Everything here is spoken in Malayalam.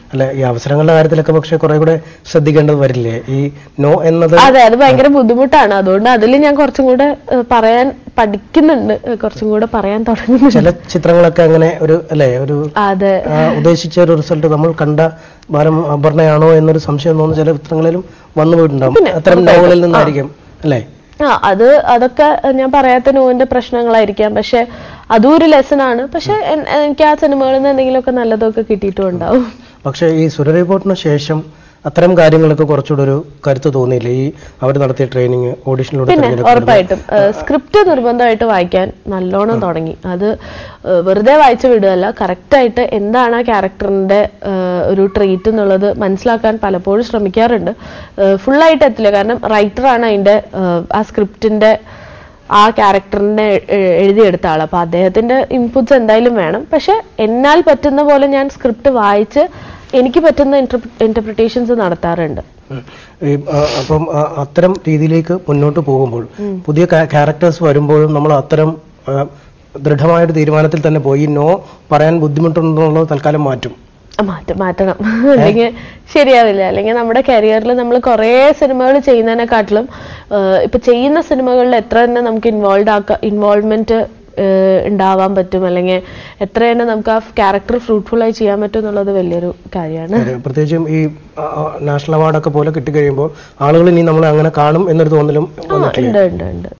അല്ല ഈ അവസരങ്ങളുടെ കാര്യത്തിലൊക്കെ പക്ഷെ കുറെ കൂടെ ശ്രദ്ധിക്കേണ്ടത് വരില്ലേ ഈ നോ എന്നത് അതെ അത് ഭയങ്കര ബുദ്ധിമുട്ടാണ് അതുകൊണ്ട് അതിൽ ഞാൻ കുറച്ചും കൂടെ ഏഹ്, പറയാൻ പഠിക്കുന്നുണ്ട് ഏഹ്, കുറച്ചും കൂടെ പറയാൻ തുടങ്ങുന്നുണ്ട് ചില ചിത്രങ്ങളൊക്കെ അങ്ങനെ ഒരു അല്ലെ ഒരു അതെ ആ, ഉദ്ദേശിച്ച ഒരു റിസൾട്ട് നമ്മൾ കണ്ട ബാലം അപർണയാണോ എന്നൊരു സംശയം തോന്നുന്ന ചില ചിത്രങ്ങളിലും വന്നു പോയിട്ടുണ്ടാവും അത്തരം നോവലിൽ നിന്നായിരിക്കും അല്ലേ ആ അത് അതൊക്കെ ഞാൻ പറയാത്ത നോവിന്റെ പ്രശ്നങ്ങളായിരിക്കാം പക്ഷെ അതും ഒരു ലെസൺ ആണ് പക്ഷെ എൻ- എനിക്ക് ആ സിനിമകളിൽ നിന്ന് എന്തെങ്കിലുമൊക്കെ നല്ലതൊക്കെ കിട്ടിയിട്ടും ഉണ്ടാവും പക്ഷേ ഈ സുര റിപ്പോർട്ടിന് ശേഷം അത്തരം കാര്യങ്ങളൊക്കെ കുറച്ചുകൂടെ ഒരു കരുത്ത് തോന്നിയില്ലേ ഈ അവർ നടത്തിയ ട്രെയിനിങ് ഓഡിഷനിലൂടെ പിന്നെ തിരഞ്ഞെടുക്കപ്പെടുന്നത്? ഉറപ്പായിട്ടും സ്ക്രിപ്റ്റ് നിർബന്ധമായിട്ട് വായിക്കാൻ നല്ലോണം തുടങ്ങി അത് ഏഹ്, വെറുതെ വായിച്ചു വിടുകയല്ല കറക്റ്റായിട്ട് എന്താണ് ആ ക്യാരക്ടറിന്റെ ഒരു ട്രീറ്റ് എന്നുള്ളത് മനസ്സിലാക്കാൻ പലപ്പോഴും ശ്രമിക്കാറുണ്ട് ഫുള്ളായിട്ട് എത്തില്ല കാരണം റൈറ്ററാണ് അതിന്റെ ഏഹ്, ആ സ്ക്രിപ്റ്റിന്റെ ആ ക്യാരക്ടറിനെ എ- എഴുതിയെടുത്ത ആൾ അപ്പൊ അദ്ദേഹത്തിന്റെ ഇൻപുട്സ് എന്തായാലും വേണം പക്ഷെ എന്നാൽ പറ്റുന്ന പോലെ ഞാൻ സ്ക്രിപ്റ്റ് വായിച്ച് എനിക്ക് പറ്റുന്ന ഇന്റർപ്രിട്ടേഷൻസ് നടത്താറുണ്ട് ഉം. ഈ, ആ, അപ്പം ആ, അത്തരം രീതിയിലേക്ക് മുന്നോട്ട് പോകുമ്പോൾ പുതിയ ക്യാരക്ടേഴ്സ് വരുമ്പോഴും നമ്മൾ അത്തരം ആ, ദൃഢമായൊരു തീരുമാനത്തിൽ തന്നെ പോയി നോ പറയാൻ ബുദ്ധിമുട്ടുണ്ടെന്നുള്ളത് തൽക്കാലം മാറ്റും ആ, മാറ്റം മാറ്റണം അല്ലെങ്കിൽ ശരിയാവില്ല അല്ലെങ്കിൽ നമ്മുടെ കരിയറിൽ നമ്മൾ കുറേ സിനിമകൾ ചെയ്യുന്നതിനെക്കാട്ടിലും ആഹ് ഇപ്പൊ ചെയ്യുന്ന സിനിമകളിൽ എത്ര തന്നെ നമുക്ക് ഇൻവോൾവ് ആക്ക ഇൻവോൾവ്മെന്റ് ഉണ്ടാവാൻ പറ്റും അല്ലെങ്കിൽ എത്ര തന്നെ നമുക്ക് ആ ക്യാരക്ടർ ഫ്രൂട്ട്ഫുൾ ആയി ചെയ്യാൻ പറ്റും എന്നുള്ളത് വലിയൊരു കാര്യമാണ് അതെ, പ്രത്യേകിച്ചും ഈ ആ, ആ, നാഷണൽ അവാർഡൊക്കെ പോലെ കിട്ടിക്കഴിയുമ്പോൾ ആളുകൾ ഇനി നമ്മളെ അങ്ങനെ കാണും എന്നൊരു തോന്നലും ആ ഉണ്ട് ഉണ്ട് ഉണ്ട്